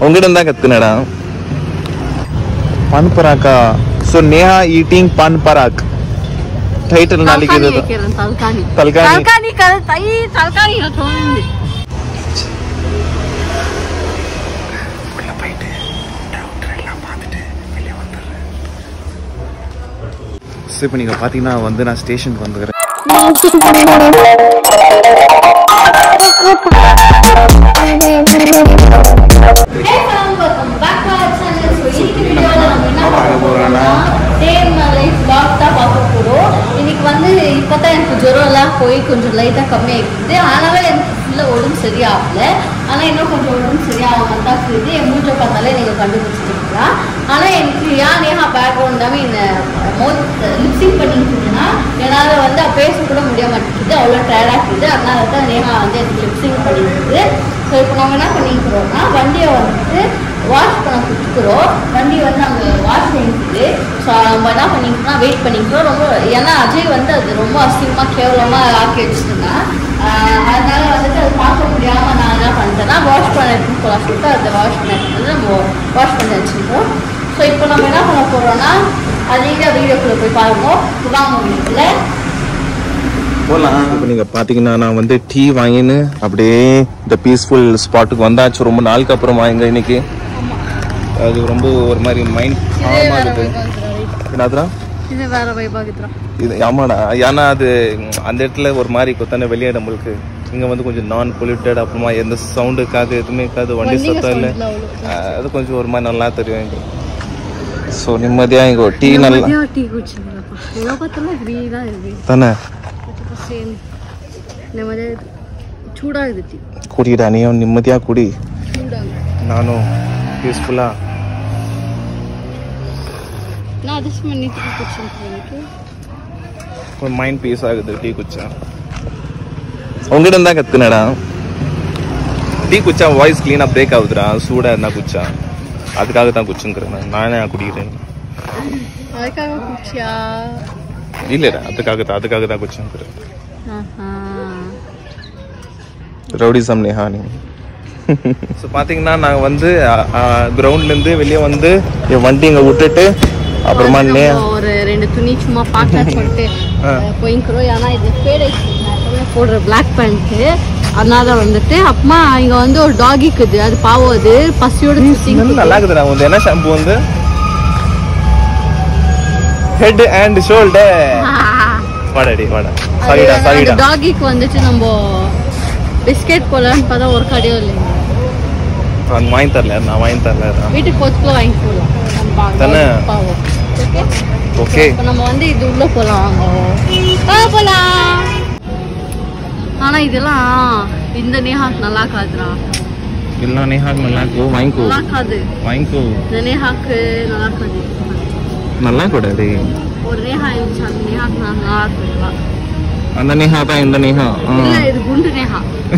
உங்ககிட்ட தான் கத்துனடா பான் பராக்கா so Neha eating Pan Parag title நாளைக்கு తలకాని இது ఎక్కారు తలకాని తలకాని. తలకాని కదా తయ్యి తలకాని ఇలా చూడండి ஸோ இப்போ நீங்கள் பார்த்தீங்கன்னா வந்து நான் ஸ்டேஷனுக்கு வந்துக்கிறேன் இன்னைக்கு வந்து இப்பதான் எனக்கு ஜுரம் எல்லாம் போய் கொஞ்சம் லைட்டா கம்மியாயிடுது ஆனாலும் எனக்கு ஃபுல்லாக உடம்பு சரியாகல ஆனால் இன்னும் கொஞ்சம் உடம்பு சரியாகும் தான் இருக்குது என் மூச்சை பார்த்தாலே நீங்கள் கண்டுபிடிச்சிருக்கலாம் ஆனால் எனக்கு ஏன் Neha background I mean mouth lip syncing பண்ணிட்டுனா என்னால் வந்து பேச கூட முடிய மாட்டேங்குது அவ்வளோ டயர்டாக இருக்குது அதனால தான் நேஹா வந்து எனக்கு லிப்ஸிங் பண்ணிஇருக்குது ஸோ இப்போ நம்ம என்ன பண்ணிக்கிறோம்னா வண்டியை வந்துட்டு வாஷ் பண்ண கொடுத்துக்கிறோம் வண்டி வந்து அங்கே வாஷ் பண்ணிக்குது ஸோ நம்ம என்ன பண்ணிக்கிறோம்னா வெயிட் பண்ணிக்கிறோம் ரொம்ப ஏன்னா அஜய் வந்து அது ரொம்ப அசிங்கமாக கேவலமாக ஆக்கி வச்சுருந்தேன் அதனால வந்துட்டு அது பார்க்க முடியாமல் நான் என்ன பண்ணிட்டேன்னா வாஷ் பண்ண எடுத்துன்னு போகலாம் சொல்லிட்டு அதை வாஷ் பண்ண எடுத்துட்டு நம்ம வாஷ் பண்ணி வச்சுருக்கோம் ஸோ இப்போ நம்ம என்ன பண்ண போகிறோம்னா அதிக வீடியோக்குள்ளே போய் பாருங்க வாங்க வீட்டில் போகலாம் இப்போ நீங்கள் பார்த்தீங்கன்னா நான் வந்து டீ வாங்கின்னு அப்படியே இந்த பீஸ்ஃபுல் ஸ்பாட்டுக்கு வந்தாச்சு ரொம்ப நாளுக்கு அப்புறம் வாங்க இன்னைக்கு அது ரொம்ப ஒரு மாதிரி மைண்ட் ஆமாகுது என்னதுடா இது வேற வைபாகித்ரா இது ஆமாடா ஏன்னா அது ம், அந்த இடத்துல ஒரு மாதிரி கொத்தான வெளியே நம்மளுக்கு இங்கே வந்து கொஞ்சம் நான் பொல்யூட்டட் அப்புறமா எந்த சவுண்டு இருக்காது எதுவுமே இருக்காது வண்டி சத்தம் இல்லை அது கொஞ்சம் ஒரு மாதிரி நல்லா தெரியும் இங்கே ஸோ நிம்மதியாக இங்கே டீ நல்லா டீ குடிச்சிருந்தப்பா எவ்வளோ பார்த்தாலும் ஃப்ரீயாக இருக்கு தானே சரி நிம்மதியாக சூடாகுது டீ குடிடா நீயும் நிம்மதியாக குடி சூடாகுது நானும் பீஸ்ஃபுல்லாக நான் அட்ஜஸ்ட் பண்ணிட்டு குடிச்சிருக்கேன் எனக்கு ஒரு மைண்ட் பீஸ் ஆகுது டீ குச்சா உங்ககிட்ட தான் கத்துனடா டீ குச்சா வாய்ஸ் க்ளீனாக பிரேக் ஆகுதுடா சூடாக இருந்தா குச்சா அதுக்காக தான் குச்சுங்கிறேன் நான். நானே குடிக்கிறேன் அதுக்காக குடிச்சியா இல்லைடா அதுக்காக தான் அதுக்காக தான் குச்சுங்கிறேன் ஆஹா ரவுடிசம் நேஹா நீ ஸோ பார்த்தீங்கன்னா நாங்கள் வந்து கிரவுண்ட்லேருந்து வெளியே வந்து என் வண்டி இங்கே விட்டுட்டு அப்புறமா நே நம்ம ஒரு ரெண்டு துணி சும்மா பார்க்கலாம் சொல்லிட்டு அஹ், போய்க்கிறோம் ஏன்னா இது ஃபேட் போடுற பிளாக் பேண்ட்டு அதனால வந்துட்டு அப்புறமா இங்க வந்து ஒரு டாக் இருக்குது அது பாவம் அது பசியோட சுத்திங்க நல்லா இருக்குதுடா வந்து என்ன ஷாம்பு வந்து ஹெட் அண்ட் ஷோல்டர் வாடாடி வாடா சாரிடா சாரிடா டாகிக்கு வந்துட்டு நம்ம பிஸ்கெட் போடலான்னு பார்த்தா ஒரு கடையும் இல்லைங்க நான் வாங்கி தரல நான் வாங்கி தரல வீட்டுக்கு போச்சுக்குள்ள வாங்கி போடலாம் நம்ம பா- தானே? பாவம் ஓகே ஓகே இப்போ நம்ம வந்து இது உள்ள போலாம் வாங்க வா போலாம் ஆனா இதெல்லாம் இந்த நேஹாக்கு நல்லா காதுடா இல்லை நேஹாக்கு நல்லா இருக்கோ வாங்கிக்கோ நல்லா காது வாங்கிக்கோ இந்த நேஹாக்கு நல்லா காது நல்லா கூடாது ஒரு நேஹா இருந்துச்சு அந்த நேஹாக்கு நான் நல்லா இருக்குங்களா அந்த நேஹா தான் இந்த நேஹா ஆ. இல்ல இது குண்டு நேஹா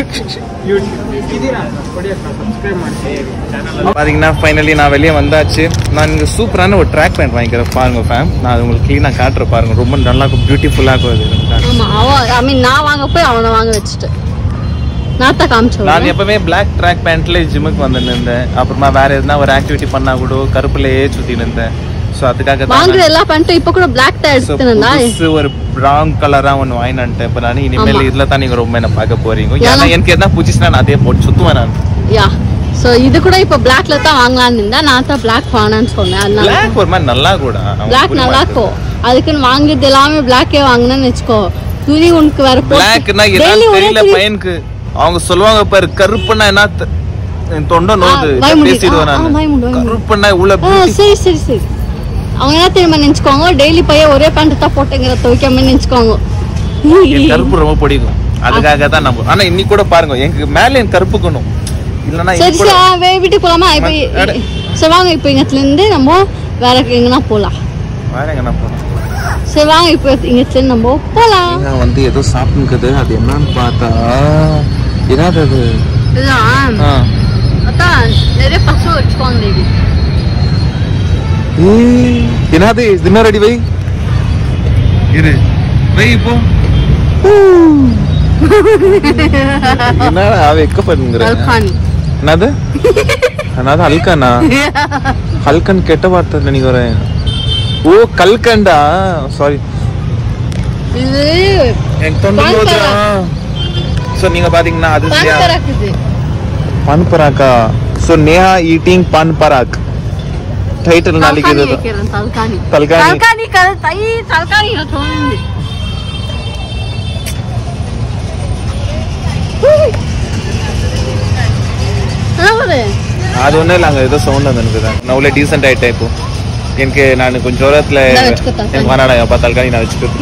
பாத்தீங்கன்னா ஃபைனலி நான் வெளியே வந்தாச்சு நான் இங்கே சூப்பரான ஒரு ட்ராக் பேண்ட் வாங்கிக்கிறேன் பாருங்க ஃபேம் நான் அது உங்களுக்கு க்ளீனாக காட்டுறேன் பாருங்க ரொம்ப நல்லா இருக்கும் பியூட்டிஃபுல்லாக இருக்கும் அது ஆமா அவ ஐ மீன் நான் வாங்க போய் அவனை வாங்க வச்சுட்டு நான் தான் காமிச்சோம் நான் எப்பவுமே பிளாக் ட்ராக் பேண்ட்ல ஜிம்முக்கு வந்து நின்றேன் அப்புறமா வேற எதுனா ஒரு ஆக்டிவிட்டி பண்ணா கூட கருப்புலயே சுத்தி நின்றேன் ஸோ அதுக்காக தான் வாங்குற எல்லா பேண்ட்டும் இப்ப கூட பிளாக் தான் So, எடுத்துனா புதுசு ஒரு ப்ரௌன் கலரா ஒன்று வாங்கினான்ட்டேன் இப்போ நான் இனிமேல் இதுல தான் நீங்க ரொம்ப என்ன பார்க்க போறீங்க ஏன்னா ஏன்னா- எனக்கு எதனா புதுசுனா நான் அதே போட்டு சுத்துவேன் நான் யா சோ இது கூட இப்ப பிளாக்ல தான் வாங்கலாம்னு இருந்தா நான் தான் பிளாக் வாங்கினேன்னு சொன்னேன் அதனால பிளாக் ஒரு மாதிரி நல்லா கூட பிளாக் நல்லா இருக்கும் அதுக்குன்னு வாங்குறது எல்லாமே பிளாக்கே வாங்கினேன்னு வச்சுக்கோ துணி உனக்கு வேற பிளாக்னா என்னன்னு தெரியல பையனுக்கு அவங்க சொல்லுவாங்க பாரு கருப்புன்னா என்ன த- என் தொண்டை நோது வாய் மூடி. பேசிடுவேன் ஆ, ஆ, வாய் மூடு, நான் வாய் மூடு. கருப்புன்னா இவ்வளவு ஆ, beauty. சரி சரி சரி அவங்க என்ன தெரியுமா நினைச்சுக்கோங்க டெய்லி பையன் ஒரே பேண்ட் தான் போட்டுங்கிற துவைக்காம நினைச்சுக்கோங்க எனக்கு கருப்பு ரொம்ப பிடிக்கும் அதுக்காக தான் நம்ம ஆனா இன்னைக்கு கூட பாருங்க எனக்கு மேல என் கருப்புக்கணும் இல்லன்னா சரி இது கூட சரி ஆ, வே- வீட்டுக்கு போலாமா இப்போ அட. சரி வாங்க இப்போ இங்கத்துல இருந்து நம்ம வேற எங்கன்னா போலாம் வேற எங்க போனோம் சரி வாங்க இப்போ இங்கத்துல இருந்து நம்ம போலாம் நான் வந்து ஏதோ சாப்பிட்டுக்குது அது என்னன்னு பார்த்தா என்னது அது இதுதான் ஆ. அதான் நிறைய பசங்க வச்சுக்கோங்க தேவி ஏய், என்னது தின்ன ரெடி வை இரு வை இப்போ என்னடா அவ எக்க பண்ணுங்கிற தல்கானி என்னது நான் ஹல்கனா ஹல்கன் கெட்ட வார்த்தை நினைக்கிறேன் ஓ கல்கண்டா சாரி இது எனக்கு தொண்டை பான் போகுதுடா. So நீங்க பாத்தீங்கன்னா அது பான் பராக் இது பான் பராக்கா so Neha eating Pan Parag title நாளைக்கு తలకాని இது ఎక్కారు, తలకాని తలకాని. తలకాని కదా తయ్యి తలకాని ఇలా చూడండి அதாவது, அது ஒன்றும் இல்லை அங்கே ஏதோ சவுண்ட் வந்து எனக்கு தான் நான் உள்ள டீசென்ட் ஆகிட்டேன் இப்போ எனக்கு நான் கொஞ்சம் தூரத்தில் நான் வச்சுக்கோ, தக்காளி. எனக்கு வேணாடா எப்போ தல்காணி நான் வச்சுக்கிறேன்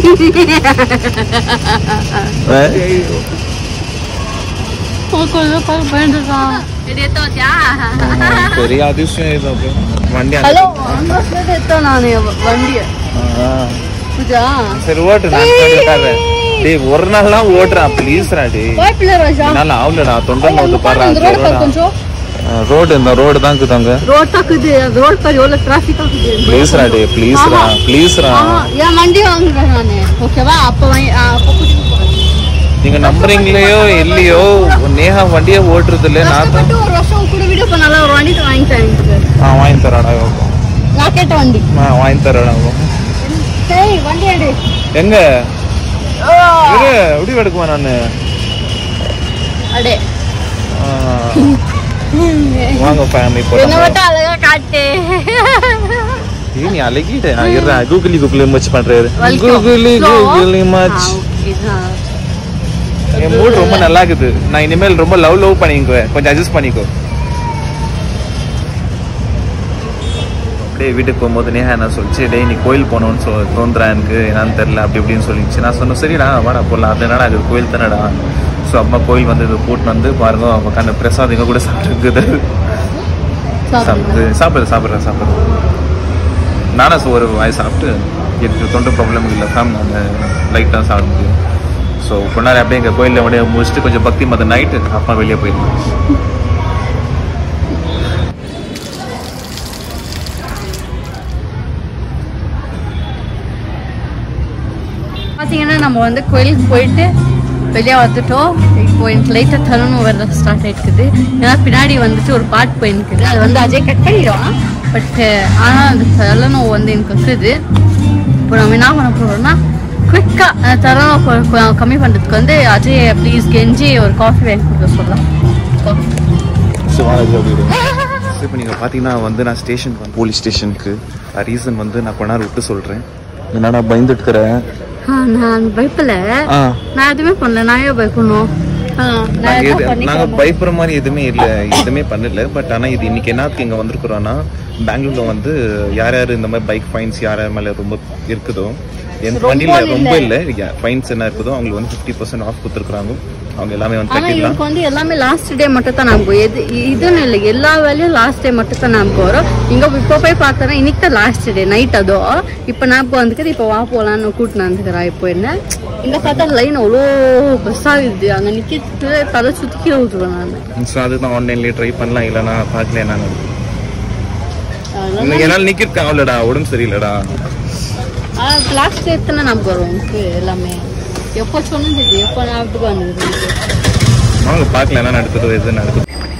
கொஞ்சம் பாரு, பயந்துட்டான். இது எத்தாச்சியா? பெரிய அதிசயம் இது அப்போ வண்டி அங்க ஹலோ இருக்கு. அந்த சைடு எத்தோம் நானு வண்டிய ஆ. புரியுதா? சரி ஓட்டு நான் பின்னாடி உட்கார்றேன். டேய் ஒரு நாள்லாம் ஓட்டுறேன் ப்ளீஸ்ரா டேய் வாய்ப்பில்லை ராஜா என்னால ஆகலடா தொண்டை ஐயா, நோட்டு இங்க பாரு, இந்த ரோடு பாரு கொஞ்சம் ரோடு இந்த ரோடு தான் இருக்குதாங்க ரோட் தாக்குது அந்த ரோட் பாரு எவ்வளவு டிராபிக் ஆகுது ப்ளீஸ்ரா டே ப்ளீஸ்ரா ஆமா. ப்ளீஸ்ரா ஆமா, என் வண்டி வாங்குறேன் நானு ஓகேவா அப்ப வாங்கி ஆ, அப்ப கூட்டிட்டு போறேன் நீங்க நம்புறீங்களோ இல்லையோ நேஹா வண்டியே ஓட்டுறது இல்ல நான் தான் கஷ்டப்பட்டு ஒரு வருஷம் கூட வீடியோ பண்ணால ஒரு வண்டி வாங்கிட்டேன் எனக்கு ஆ வாங்கி தரேன்டா நான் கேட்ட வண்டி நான் வாங்கி தரேன்டா சரி வண்டி எடு எங்க இரு எப்படி எடுக்குவேன் நானு அடே ஆ, வாங்க ஃபேமிலி என்ன போலாம் மட்டும் அழகா காட்டு ஏய், நீ அழகிட்ட நான் இருறேன் கூகுளி கூகுளி மச் பண்றாரு Welcome. கூகுளி So, கூகுளி மச் ஆ, okay தான். என் மூட் ரொம்ப நல்லா இருக்குது நான் இனிமேல் ரொம்ப லவ் லவ் பண்ணிக்குவேன் கொஞ்சம் அட்ஜஸ்ட் பண்ணிக்கோ அப்படியே வீட்டுக்கு போகும்போது நேஹா என்ன சொல்லிச்சு டேய் நீ கோயில் போகணும்னு சொல் தோன்றா எனக்கு என்னன்னு தெரில அப்படி இப்படின்னு சொல்லிச்சு நான் சொன்னேன் சரிடா வாடா போகலாம் அது என்னடா அது கோயில் தானடா ஸோ அம்மா கோயில் வந்து இது கூட்டின்னு வந்து பாருங்க உட்காந்து பிரசாத் எங்க கூட சாப்பிட்டுருக்குது சாப்பிட்டு சாப்பிடுறது சாப்பிட்றேன் சாப்பிட்றேன் நானும் so ஒரு வாய் சாப்பிட்டு எனக்கு தொண்டை ப்ராப்ளம் இல்லை ஃபேம் நான் லைட்டாக சாப்பிட முடியும் ஸோ கொஞ்ச நேரம் அப்படியே எங்கள் கோயிலில் அப்படியே முடிச்சுட்டு கொஞ்சம் பக்தி மத நைட்டு அப்பா வெளியே போயிருந்தேன் பார்த்தீங்கன்னா நம்ம வந்து கோயிலுக்கு போயிட்டு வெளியே வந்துட்டோம் இப்போ எனக்கு லைட்டாக தருணம் வர ஸ்டார்ட் ஆயிட்டுக்குது ஏன்னா பின்னாடி வந்துட்டு ஒரு பாட்டு போயிருக்குது அது வந்து அஜய் கட் பண்ணிடுவான் பட் ஆனால் அந்த தருணம் வந்து எனக்கு இருக்குது இப்போ நம்ம என்ன பண்ண போகிறோம்னா குவிக்காக அந்த தருணம் கொ- கொ- கம்மி பண்ணுறதுக்கு வந்து அஜய் ப்ளீஸ் கெஞ்சி ஒரு காஃபி வாங்கி கொடுக்க சொல்லலாம் ஸோ இப்போ நீங்கள் பார்த்தீங்கன்னா வந்து நான் ஸ்டேஷனுக்கு வந்து போலீஸ் ஸ்டேஷனுக்கு ரீசன் வந்து நான் கொஞ்ச நேரம் விட்டு சொல்கிறேன் என்னடா பயந்துட்டுக்கிறேன் ஆ, நான் பயப்பல ஆ நான் எதுவுமே பண்ணல நான் ஏன் பயப்படணும் ஆ, நான் நாங்க எதுவும் எது- நாங்க பண்ணிக்கிறேன் பயப்படுற மாதிரி எதுவுமே இல்ல எதுவுமே பண்ணல பட் ஆனா இது இன்னைக்கு என்னத்துக்கு இங்க வந்திருக்கிறோம்னா பெங்களூர்ல வந்து யார் யார் இந்த மாதிரி பைக் ஃபைன்ஸ் யார் யார் மேல ரொம்ப இருக்குதோ என் ரொம்ப வண்டியில ரொம்ப இல்ல. இல்ல ஃபைன்ஸ் என்ன இருக்குதோ அவங்களுக்கு வந்து ஃபிஃப்டி பர்சன்ட் ஆஃப் கொடுத்துருக்காங்க அவங்க எல்லாமே வந்து ஆனா கட்டிடலாம் இவருக்கு வந்து எல்லாமே லாஸ்ட் டே மட்டும் தான் நமக்கு எது இதுன்னு இல்லை எல்லா வேலையும் லாஸ்ட் டே மட்டும் தான் நமக்கு வரும் இங்க இப்போ போய் பார்த்தோன்னா இன்னைக்கு தான் லாஸ்ட் டே நைட் அதோ இப்போ நான் இப்போ வந்துக்குது இப்போ வா போலான்னு கூட்டின்னு வந்துக்கிறா இப்போ என்ன இங்க பார்த்தா லைன் அவ்வளோ பஸ் ஆகுது அங்க நிக்கிறது தலை சுத்தி கீழே விட்டுருவேன் நான் ஸோ அதுதான் ஆன்லைன்லயே ட்ரை பண்ணலாம் இல்லைனா பார்க்கல என்னன்னு இன்னைக்கு என்னால் நிக்கிறதுக்கு ஆகலடா உடம்பு சரியில்லடா லாஸ்ட் டே தானே நமக்கு வரும் உனக்கு எல்லாமே எப்போ சொன்னது எப்போ ஞாபகத்துக்கு வந்தது வாங்க பார்க்கல என்ன நடக்குதோ எது நடக்குது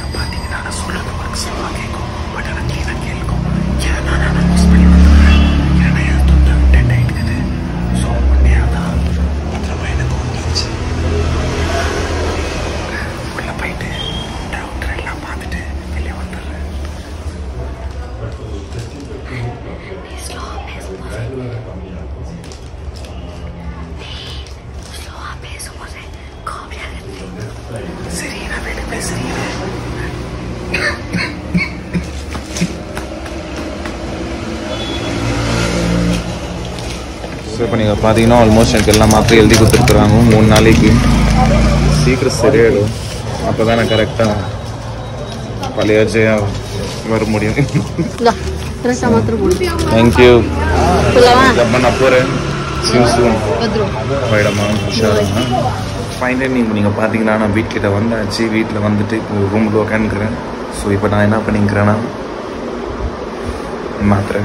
ஸோ இப்போ நீங்கள் பார்த்தீங்கன்னா ஆல்மோஸ்ட் எனக்கு எல்லா மாத்திரையும் எழுதி கொடுத்துருக்குறாங்க மூணு நாளைக்கு சீக்கிரம் சரியாயிடும் அப்போ தான் நான் கரெக்டாக பழைய ஜெயா வர முடியும் இல்லை ஃப்ரெஷ்ஷாக மாத்திரம் போடு தேங்க்யூ சொல்லவா அப்போ நான் போகிறேன் சீன் சூன் வந்துடும் போயிடமா உஷாரமா ஃபைனலி நீங்கள் நீங்கள் பார்த்தீங்கன்னா நான் வீட்கிட்ட வந்தாச்சு வீட்டில் வந்துட்டு இப்போ ரூமில் உட்காந்துக்கிறேன் ஸோ இப்போ நான் என்ன பண்ணிக்கிறேன்னா மாத்திரை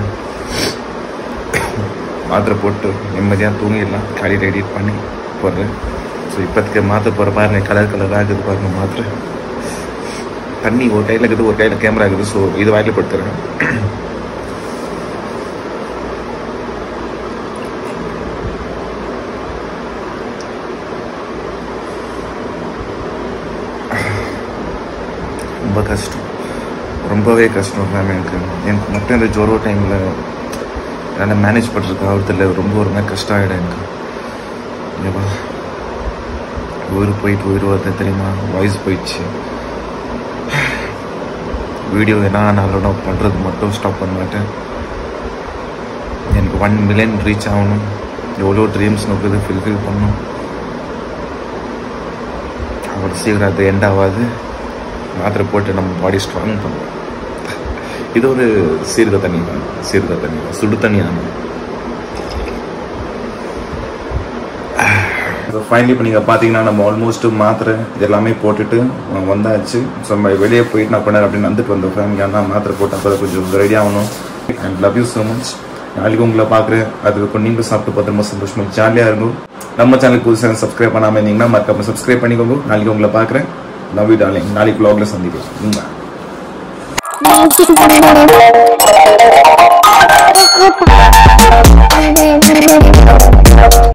மாத்திரை போட்டு நிம்மதியாக தூங்கிடலாம் காலையில் எடிட் பண்ணி போடுறேன் ஸோ இப்போதைக்கு மாற்ற போகிற பாருங்க கலர் கலராக இருக்குது பாருங்க மாத்திரை தண்ணி ஒரு கையில் இருக்குது ஒரு கையில் கேமரா இருக்குது ஸோ இது வாயில படுத்துறேன் ரொம்ப கஷ்டம் ரொம்பவே கஷ்டம் மேம் எனக்கு எனக்கு மட்டும் இந்த ஜொரோ டைமில் என்னால் மேனேஜ் பண்ணுறதுக்கு ஆகிறதுல ரொம்ப ஒரு மாதிரி கஷ்டம் ஆகிடும் எனக்கு ஏப்பா உயிர் போயிட்டு உயிர் வருது தெரியுமா வாய்ஸ் போயிடுச்சு வீடியோ என்ன ஆனாலும் நான் பண்ணுறது மட்டும் ஸ்டாப் பண்ண மாட்டேன் எனக்கு ஒன் மில்லியன் ரீச் ஆகணும் எவ்வளோ ட்ரீம்ஸ் நோக்குது ஃபில்ஃபில் பண்ணணும் அவ்வளோ சீக்கிரம் அது எண்ட் ஆகாது மாத்திரை போட்டு நம்ம பாடி ஸ்ட்ராங் பண்ணும் இது ஒரு சீரக தண்ணி தான் சீரக தண்ணி தான் சுடு தண்ணி தான் ஃபைனலி இப்போ நீங்கள் பார்த்தீங்கன்னா நம்ம ஆல்மோஸ்ட் மாத்திரை இது எல்லாமே போட்டுட்டு அஹ், வந்தாச்சு ஸோ நம்ம வெளியே போயிட்டு நான் பண்ண அப்படின்னு வந்துட்டு வந்தோம் ஃபேமிலியாக மாத்திரை போட்டு அப்போ கொஞ்சம் ரெடி ஆகணும் and love you so much நாளைக்கு உங்களை பார்க்குறேன் அதுக்கு நீங்களும் சாப்பிட்டு பத்திரமா சந்தோஷமா ஜாலியாக இருக்கும் நம்ம சேனல் புதுசாக சப்ஸ்கிரைப் பண்ணாமல் இருந்தீங்கன்னா மறக்காம சப்ஸ்கிரைப் பண்ணிக்கோங்க நாளைக்கு உங்களை பார்க்குறேன் லவ் யூ டார்லிங் நாளைக்கு vlogல சந்திப்போம் Bye. Thank you.